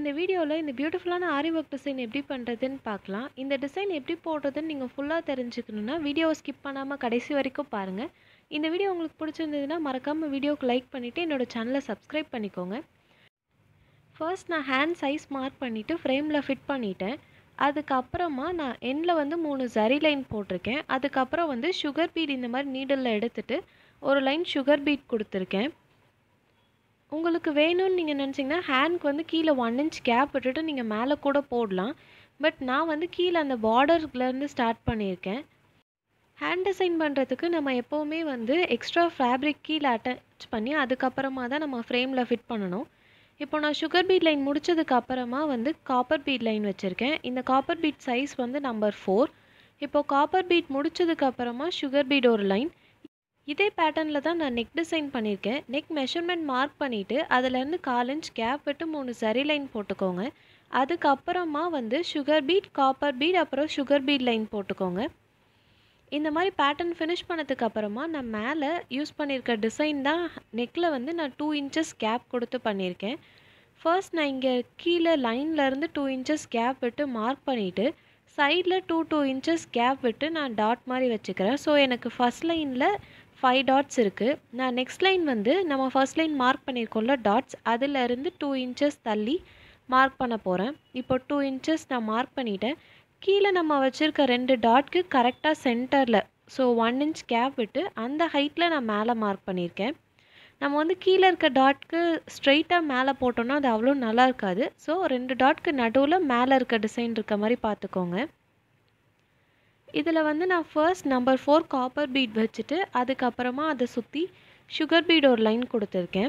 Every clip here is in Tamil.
இந்த வீடியோவில் இந்த பியூட்டிஃபுல்லான ஆரி ஒர்க் டிசைன் எப்படி பண்ணுறதுன்னு பார்க்கலாம் இந்த டிசைன் எப்படி போடுறதுன்னு நீங்கள் ஃபுல்லாக தெரிஞ்சுக்கணுன்னா வீடியோவை ஸ்கிப் பண்ணாமல் கடைசி வரைக்கும் பாருங்கள் இந்த வீடியோ உங்களுக்கு பிடிச்சிருந்ததுன்னா மறக்காமல் வீடியோவுக்கு லைக் பண்ணிவிட்டு என்னோடய சேனலை சப்ஸ்கிரைப் பண்ணிக்கோங்க ஃபர்ஸ்ட் நான் ஹேண்ட் சைஸ் மார்க் பண்ணிவிட்டு ஃப்ரேமில் ஃபிட் பண்ணிட்டேன் அதுக்கப்புறமா நான் எண்டில் வந்து மூணு ஜரி லைன் போட்டிருக்கேன் அதுக்கப்புறம் வந்து சுகர் பீட் இந்த மாதிரி நீடலில் எடுத்துகிட்டு ஒரு லைன் சுகர் பீட் கொடுத்துருக்கேன் உங்களுக்கு வேணும்னு நீங்கள் நினச்சிங்கன்னா ஹேண்ட்க்கு வந்து கீழே ஒன் இன்ச் கேப் விட்டுட்டு நீங்கள் மேலே கூட போடலாம் பட் நான் வந்து கீழே அந்த பார்டர்லேருந்து ஸ்டார்ட் பண்ணியிருக்கேன் ஹேண்ட் டிசைன் பண்ணுறதுக்கு நம்ம எப்போவுமே வந்து எக்ஸ்ட்ரா ஃபேப்ரிக் கீழே அட்டாச் பண்ணி அதுக்கப்புறமா தான் நம்ம ஃப்ரேமில் ஃபிட் பண்ணணும் இப்போ நான் சுகர் பீட் லைன் முடிச்சதுக்கு அப்புறமா வந்து காப்பர் பீட் லைன் வச்சுருக்கேன் இந்த காப்பர் பீட் சைஸ் வந்து நம்பர் ஃபோர் இப்போது காப்பர் பீட் முடிச்சதுக்கு அப்புறமா சுகர் பீட் ஒரு லைன் இதே பேட்டர்னில் தான் நான் நெக் டிசைன் பண்ணியிருக்கேன் நெக் மெஷர்மெண்ட் மார்க் பண்ணிவிட்டு அதுலேருந்து கால் இன்ச் கேப் விட்டு மூணு சரி லைன் போட்டுக்கோங்க அதுக்கப்புறமா வந்து சுகர் பீட் காப்பர் பீட் அப்புறம் சுகர் பீட் லைன் போட்டுக்கோங்க இந்த மாதிரி பேட்டர்ன் ஃபினிஷ் பண்ணதுக்கு அப்புறமா நான் மேலே யூஸ் பண்ணியிருக்க டிசைன் தான் நெக்கில் வந்து நான் டூ இன்ச்சஸ் கேப் கொடுத்து பண்ணியிருக்கேன் ஃபர்ஸ்ட் நான் இங்கே கீழே லைன்லேருந்து டூ இன்ச்சஸ் கேப் விட்டு மார்க் பண்ணிவிட்டு சைடில் டூ டூ இன்ச்சஸ் கேப் விட்டு நான் டாட் மாதிரி வச்சுக்கிறேன் ஸோ எனக்கு ஃபஸ்ட் லைனில் ஃபைவ் டாட்ஸ் இருக்குது நான் நெக்ஸ்ட் லைன் வந்து நம்ம ஃபர்ஸ்ட் லைன் மார்க் பண்ணியிருக்கோம்ல டாட்ஸ் அதிலேருந்து டூ இன்ச்சஸ் தள்ளி மார்க் பண்ண போகிறேன் இப்போ டூ இன்ச்சஸ் நான் மார்க் பண்ணிட்டேன் கீழே நம்ம வச்சுருக்க ரெண்டு டாட்க்கு கரெக்டாக சென்டரில் ஸோ ஒன் இன்ச் கேப் விட்டு அந்த ஹைட்டில் நான் மேலே மார்க் பண்ணியிருக்கேன் நம்ம வந்து கீழே இருக்க டாட்க்கு ஸ்ட்ரைட்டாக மேலே போட்டோன்னா அது அவ்வளோ நல்லா இருக்காது ஸோ ரெண்டு டாட்க்கு நடுவில் மேலே இருக்க டிசைன் இருக்க மாதிரி பார்த்துக்கோங்க இதில் வந்து நான் first number four copper bead வச்சுட்டு அதுக்கப்புறமா அதை சுற்றி சுகர் பீட் ஒரு லைன் கொடுத்துருக்கேன்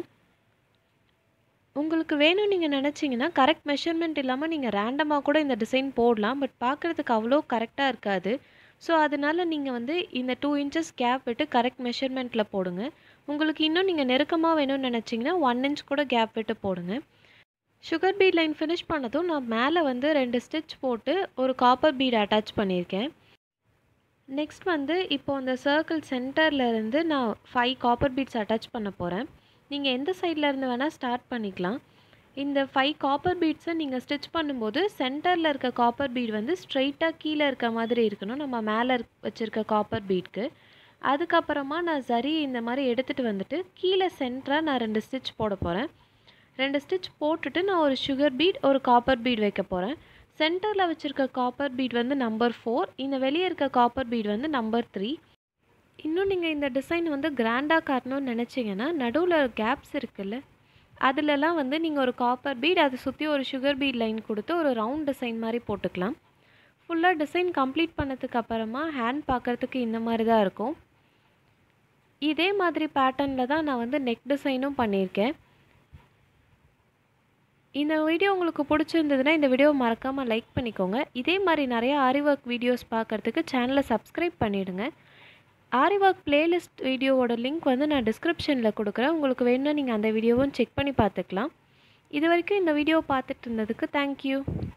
உங்களுக்கு வேணும் நீங்கள் நினச்சிங்கன்னா கரெக்ட் மெஷர்மெண்ட் இல்லாமல் நீங்கள் ரேண்டமாக கூட இந்த டிசைன் போடலாம் பட் பார்க்குறதுக்கு அவ்வளோ கரெக்டாக இருக்காது ஸோ அதனால் நீங்கள் வந்து இந்த டூ இன்ச்சஸ் கேப் விட்டு கரெக்ட் மெஷர்மெண்ட்டில் போடுங்க உங்களுக்கு இன்னும் நீங்கள் நெருக்கமாக வேணும்னு நினச்சிங்கன்னா ஒன் இன்ச் கூட கேப் விட்டு போடுங்க சுகர் பீட் லைன் ஃபினிஷ் பண்ணதும் நான் மேலே வந்து ரெண்டு ஸ்டிச் போட்டு ஒரு காப்பர் பீட் அட்டாச் பண்ணியிருக்கேன் நெக்ஸ்ட் வந்து இப்போது அந்த சர்க்கிள் சென்டரில் இருந்து நான் ஃபைவ் காப்பர் பீட்ஸ் அட்டாச் பண்ண போகிறேன் நீங்கள் எந்த சைடில் இருந்து வேணால் ஸ்டார்ட் பண்ணிக்கலாம் இந்த ஃபைவ் காப்பர் பீட்ஸை நீங்கள் ஸ்டிச் பண்ணும்போது சென்டரில் இருக்க காப்பர் பீட் வந்து ஸ்ட்ரைட்டாக கீழே இருக்க மாதிரி இருக்கணும் நம்ம மேலே வச்சுருக்க காப்பர் பீட்க்கு அதுக்கப்புறமா நான் சரி இந்த மாதிரி எடுத்துகிட்டு வந்துட்டு கீழே சென்டராக நான் ரெண்டு ஸ்டிச் போட போகிறேன் ரெண்டு ஸ்டிச் போட்டுட்டு நான் ஒரு சுகர் பீட் ஒரு காப்பர் பீட் வைக்க போகிறேன் சென்டரில் வச்சுருக்க காப்பர் பீட் வந்து நம்பர் ஃபோர் இந்த வெளியே இருக்க காப்பர் பீட் வந்து நம்பர் த்ரீ இன்னும் நீங்கள் இந்த டிசைன் வந்து கிராண்டாக காட்டணும்னு நினச்சிங்கன்னா நடுவில் கேப்ஸ் இருக்குல்ல அதிலலாம் வந்து நீங்கள் ஒரு காப்பர் பீட் அதை சுற்றி ஒரு சுகர் பீட் லைன் கொடுத்து ஒரு ரவுண்ட் டிசைன் மாதிரி போட்டுக்கலாம் ஃபுல்லாக டிசைன் கம்ப்ளீட் பண்ணதுக்கு அப்புறமா ஹேண்ட் பார்க்குறதுக்கு இந்த மாதிரி தான் இருக்கும் இதே மாதிரி பேட்டர்னில் தான் நான் வந்து நெக் டிசைனும் பண்ணியிருக்கேன் இந்த வீடியோ உங்களுக்கு பிடிச்சிருந்ததுன்னா இந்த வீடியோ மறக்காமல் லைக் பண்ணிக்கோங்க இதே மாதிரி நிறைய ஆரி ஒர்க் வீடியோஸ் பார்க்குறதுக்கு சேனலை சப்ஸ்கிரைப் பண்ணிவிடுங்க ஆரி ஒர்க் பிளேலிஸ்ட் வீடியோவோட லிங்க் வந்து நான் டிஸ்கிரிப்ஷனில் கொடுக்குறேன் உங்களுக்கு வேணும்னா நீங்கள் அந்த வீடியோவும் செக் பண்ணி பார்த்துக்கலாம் இது வரைக்கும் இந்த வீடியோ பார்த்துட்டு இருந்ததுக்கு தேங்க்யூ